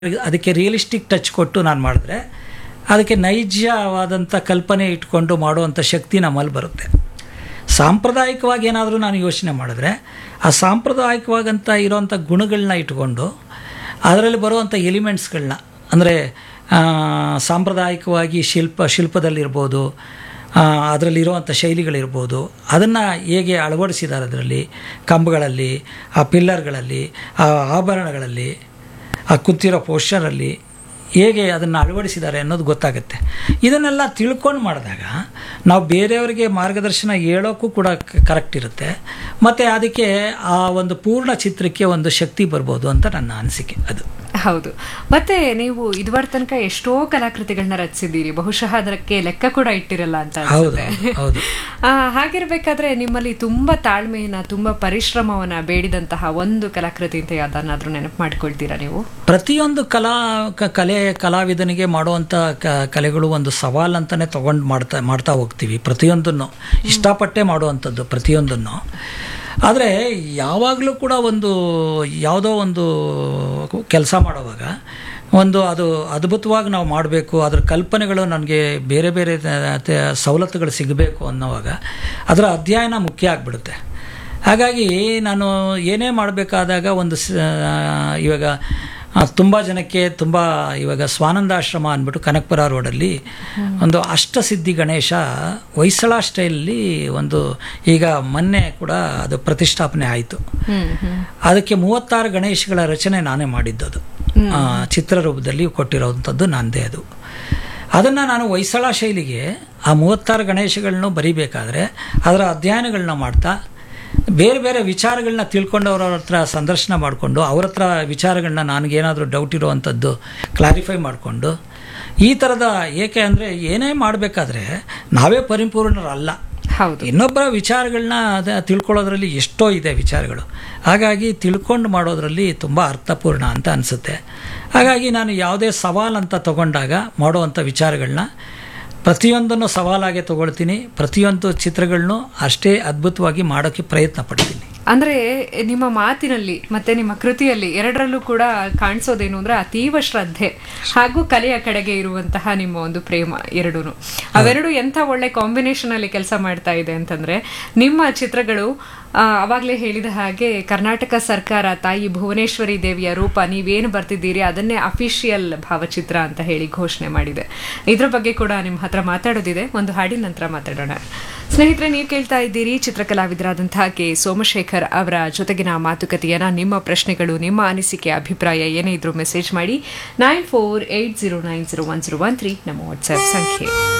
ಅದಕ್ಕೆ realistic touch ಕೊಟ್ಟು ನಾನು ಮಾಡಿದ್ರೆ ಅದಕ್ಕೆ ನೈಜವಾದಂಥ ಕಲ್ಪನೆ ಇಟ್ಕೊಂಡು ಮಾಡುವಂಥ ಶಕ್ತಿ ನಮ್ಮಲ್ಲಿ ಬರುತ್ತೆ ಸಾಂಪ್ರದಾಯಿಕವಾಗಿ ಏನಾದರೂ ನಾನು ಯೋಚನೆ ಮಾಡಿದ್ರೆ ಆ ಸಾಂಪ್ರದಾಯಿಕವಾಗಂತ ಇರೋವಂಥ ಗುಣಗಳನ್ನ ಇಟ್ಕೊಂಡು ಅದರಲ್ಲಿ ಬರುವಂಥ ಎಲಿಮೆಂಟ್ಸ್ಗಳನ್ನ ಅಂದರೆ ಸಾಂಪ್ರದಾಯಿಕವಾಗಿ ಶಿಲ್ಪ ಶಿಲ್ಪದಲ್ಲಿರ್ಬೋದು ಅದರಲ್ಲಿರುವಂಥ ಶೈಲಿಗಳಿರ್ಬೋದು ಅದನ್ನು ಹೇಗೆ ಅಳವಡಿಸಿದ್ದಾರೆ ಅದರಲ್ಲಿ ಕಂಬಗಳಲ್ಲಿ ಆ ಪಿಲ್ಲರ್ಗಳಲ್ಲಿ ಆ ಆಭರಣಗಳಲ್ಲಿ ಆ ಕೂತಿರೋ ಪೋಸ್ಟರಲ್ಲಿ ಹೇಗೆ ಅದನ್ನು ಅಳವಡಿಸಿದ್ದಾರೆ ಅನ್ನೋದು ಗೊತ್ತಾಗುತ್ತೆ ಇದನ್ನೆಲ್ಲ ತಿಳ್ಕೊಂಡು ಮಾಡಿದಾಗ ನಾವು ಬೇರೆಯವರಿಗೆ ಮಾರ್ಗದರ್ಶನ ಹೇಳೋಕ್ಕೂ ಕೂಡ ಕರೆಕ್ಟ್ ಇರುತ್ತೆ ಮತ್ತು ಅದಕ್ಕೆ ಆ ಒಂದು ಪೂರ್ಣ ಚಿತ್ರಕ್ಕೆ ಒಂದು ಶಕ್ತಿ ಬರ್ಬೋದು ಅಂತ ನನ್ನ ಅನಿಸಿಕೆ ಅದು ಹೌದು ಮತ್ತೆ ನೀವು ಇದುವರ ತನಕ ಎಷ್ಟೋ ಕಲಾಕೃತಿಗಳನ್ನ ರಚಿಸಿದ್ದೀರಿ ಬಹುಶಃ ಅದಕ್ಕೆ ಲೆಕ್ಕ ಕೂಡ ಇಟ್ಟಿರಲ್ಲ ಅಂತ ಹೌದು ಅನ್ಸುತ್ತೆ ಹೌದು ಆ, ಹಾಗಿರ್ಬೇಕಾದ್ರೆ ನಿಮ್ಮಲ್ಲಿ ತುಂಬಾ ತಾಳ್ಮೆಯನ್ನ ತುಂಬಾ ಪರಿಶ್ರಮವನ್ನ ಬೇಡಿದಂತಹ ಒಂದು ಕಲಾಕೃತಿ ಅಂತ ಯಾವ್ದನ್ನಾದ್ರೂ ನೆನಪು ಮಾಡ್ಕೊಳ್ತೀರಾ ನೀವು ಪ್ರತಿಯೊಂದು ಕಲಾ ಕ- ಕಲೆ ಕಲಾವಿದನಿಗೆ ಮಾಡುವಂಥ ಕ ಕಲೆಗಳು ಒಂದು ಸವಾಲು ಅಂತಲೇ ತೊಗೊಂಡು ಮಾಡ್ತಾ ಮಾಡ್ತಾ ಹೋಗ್ತೀವಿ ಪ್ರತಿಯೊಂದನ್ನು ಇಷ್ಟಪಟ್ಟೆ ಮಾಡುವಂಥದ್ದು ಪ್ರತಿಯೊಂದನ್ನು ಆದರೆ ಯಾವಾಗಲೂ ಕೂಡ ಒಂದು ಯಾವುದೋ ಒಂದು ಕೆಲಸ ಮಾಡುವಾಗ ಒಂದು ಅದು ಅದ್ಭುತವಾಗಿ ನಾವು ಮಾಡಬೇಕು ಅದರ ಕಲ್ಪನೆಗಳು ನನಗೆ ಬೇರೆ ಬೇರೆ ತ- ತ- ಸವಲತ್ತುಗಳು ಸಿಗಬೇಕು ಅನ್ನೋವಾಗ ಅದರ ಅಧ್ಯಯನ ಮುಖ್ಯ ಆಗಿಬಿಡುತ್ತೆ ಹಾಗಾಗಿ ನಾನು ಏನೇ ಮಾಡಬೇಕಾದಾಗ ಒಂದು ಸ ಇವಾಗ ತುಂಬ ಜನಕ್ಕೆ ತುಂಬ ಇವಾಗ ಸ್ವಾನಂದಾಶ್ರಮ ಅಂದ್ಬಿಟ್ಟು ಕನಕಪುರ ರೋಡಲ್ಲಿ ಒಂದು ಅಷ್ಟಸಿದ್ಧಿ ಗಣೇಶ ಹೊಯ್ಸಳ ಸ್ಟೈಲಲ್ಲಿ ಒಂದು ಈಗ ಮೊನ್ನೆ ಕೂಡ ಅದು ಪ್ರತಿಷ್ಠಾಪನೆ ಆಯಿತು ಹ್ಮ್ ಹ್ಮ್ ಅದಕ್ಕೆ ಮೂವತ್ತಾರು ಗಣೇಶಗಳ ರಚನೆ ನಾನೇ ಮಾಡಿದ್ದದು ಆ, ಚಿತ್ರರೂಪದಲ್ಲಿ ಕೊಟ್ಟಿರೋವಂಥದ್ದು ನಂದೇ ಅದು ಅದನ್ನು ನಾನು ಹೊಯ್ಸಳ ಶೈಲಿಗೆ ಆ ಮೂವತ್ತಾರು ಗಣೇಶಗಳನ್ನೂ ಬರಿಬೇಕಾದ್ರೆ ಅದರ ಅಧ್ಯಯನಗಳನ್ನ ಮಾಡ್ತಾ ಬೇರೆ ಬೇರೆ ವಿಚಾರಗಳನ್ನ ತಿಳ್ಕೊಂಡವ್ರ ಹತ್ರ ಸಂದರ್ಶನ ಮಾಡಿಕೊಂಡು ಅವ್ರ ಹತ್ರ ವಿಚಾರಗಳನ್ನ ನನಗೇನಾದರೂ ಡೌಟ್ ಇರುವಂಥದ್ದು ಕ್ಲಾರಿಫೈ ಮಾಡಿಕೊಂಡು ಈ ಥರದ ಏಕೆ ಅಂದರೆ ಏನೇ ಮಾಡಬೇಕಾದ್ರೆ ನಾವೇ ಪರಿಪೂರ್ಣರಲ್ಲ ಹೌದು ಇನ್ನೊಬ್ಬರ ವಿಚಾರಗಳನ್ನ ಅದ ತಿಳ್ಕೊಳ್ಳೋದ್ರಲ್ಲಿ ಎಷ್ಟೋ ಇದೆ ವಿಚಾರಗಳು ಹಾಗಾಗಿ ತಿಳ್ಕೊಂಡು ಮಾಡೋದ್ರಲ್ಲಿ ತುಂಬ ಅರ್ಥಪೂರ್ಣ ಅಂತ ಅನಿಸುತ್ತೆ ಹಾಗಾಗಿ ನಾನು ಯಾವುದೇ ಸವಾಲು ಅಂತ ತಗೊಂಡಾಗ ಮಾಡುವಂಥ ವಿಚಾರಗಳನ್ನ ಪ್ರತಿಯೊಂದನ್ನು ಸವಾಲಾಗೆ ತಗೊಳ್ತೀನಿ ಪ್ರತಿಯೊಂದು ಚಿತ್ರಗಳನ್ನೂ ಅಷ್ಟೇ ಅದ್ಭುತವಾಗಿ ಮಾಡೋಕ್ಕೆ ಪ್ರಯತ್ನ ಪಡ್ತೀನಿ ಅಂದ್ರೆ ನಿಮ್ಮ ಮಾತಿನಲ್ಲಿ ಮತ್ತೆ ನಿಮ್ಮ ಕೃತಿಯಲ್ಲಿ ಎರಡರಲ್ಲೂ ಕೂಡ ಕಾಣಿಸೋದೇನು ಅಂದ್ರೆ ಅತೀವ ಶ್ರದ್ಧೆ ಹಾಗೂ ಕಲೆಯ ಕಡೆಗೆ ಇರುವಂತಹ ನಿಮ್ಮ ಒಂದು ಪ್ರೇಮ ಎರಡೂನು ಅವೆರಡು ಎಂಥ ಒಳ್ಳೆ ಕಾಂಬಿನೇಷನ್ ಅಲ್ಲಿ ಕೆಲಸ ಮಾಡ್ತಾ ಇದೆ ಅಂತಂದ್ರೆ ನಿಮ್ಮ ಚಿತ್ರಗಳು ಆ, ಅವಾಗ್ಲೇ ಹೇಳಿದ ಹಾಗೆ ಕರ್ನಾಟಕ ಸರ್ಕಾರ ತಾಯಿ ಭುವನೇಶ್ವರಿ ದೇವಿಯ ರೂಪ ನೀವೇನು ಬರ್ತಿದ್ದೀರಿ ಅದನ್ನೇ ಅಫಿಷಿಯಲ್ ಭಾವಚಿತ್ರ ಅಂತ ಹೇಳಿ ಘೋಷಣೆ ಮಾಡಿದೆ ಇದ್ರ ಬಗ್ಗೆ ಕೂಡ ನಿಮ್ಮ ಹತ್ರ ಮಾತಾಡೋದಿದೆ ಒಂದು ಹಾಡಿನ ನಂತರ ಮಾತಾಡೋಣ ಸ್ನೇಹಿತರೆ ನೀವು ಕೇಳ್ತಾ ಇದ್ದೀರಿ ಚಿತ್ರಕಲಾವಿದರಾದಂತಹ ಕೆ ಸೋಮಶೇಖರ್ ಅವರ ಜೊತೆಗಿನ ಮಾತುಕತೆಯನ್ನ ನಿಮ್ಮ ಪ್ರಶ್ನೆಗಳು ನಿಮ್ಮ ಅನಿಸಿಕೆ ಅಭಿಪ್ರಾಯ ಏನೇ ಇದ್ರೂ ಮೆಸೇಜ್ ಮಾಡಿ nine four eight zero nine zero one zero one three ನಮ್ಮ ವಾಟ್ಸ್ಆಪ್ ಸಂಖ್ಯೆ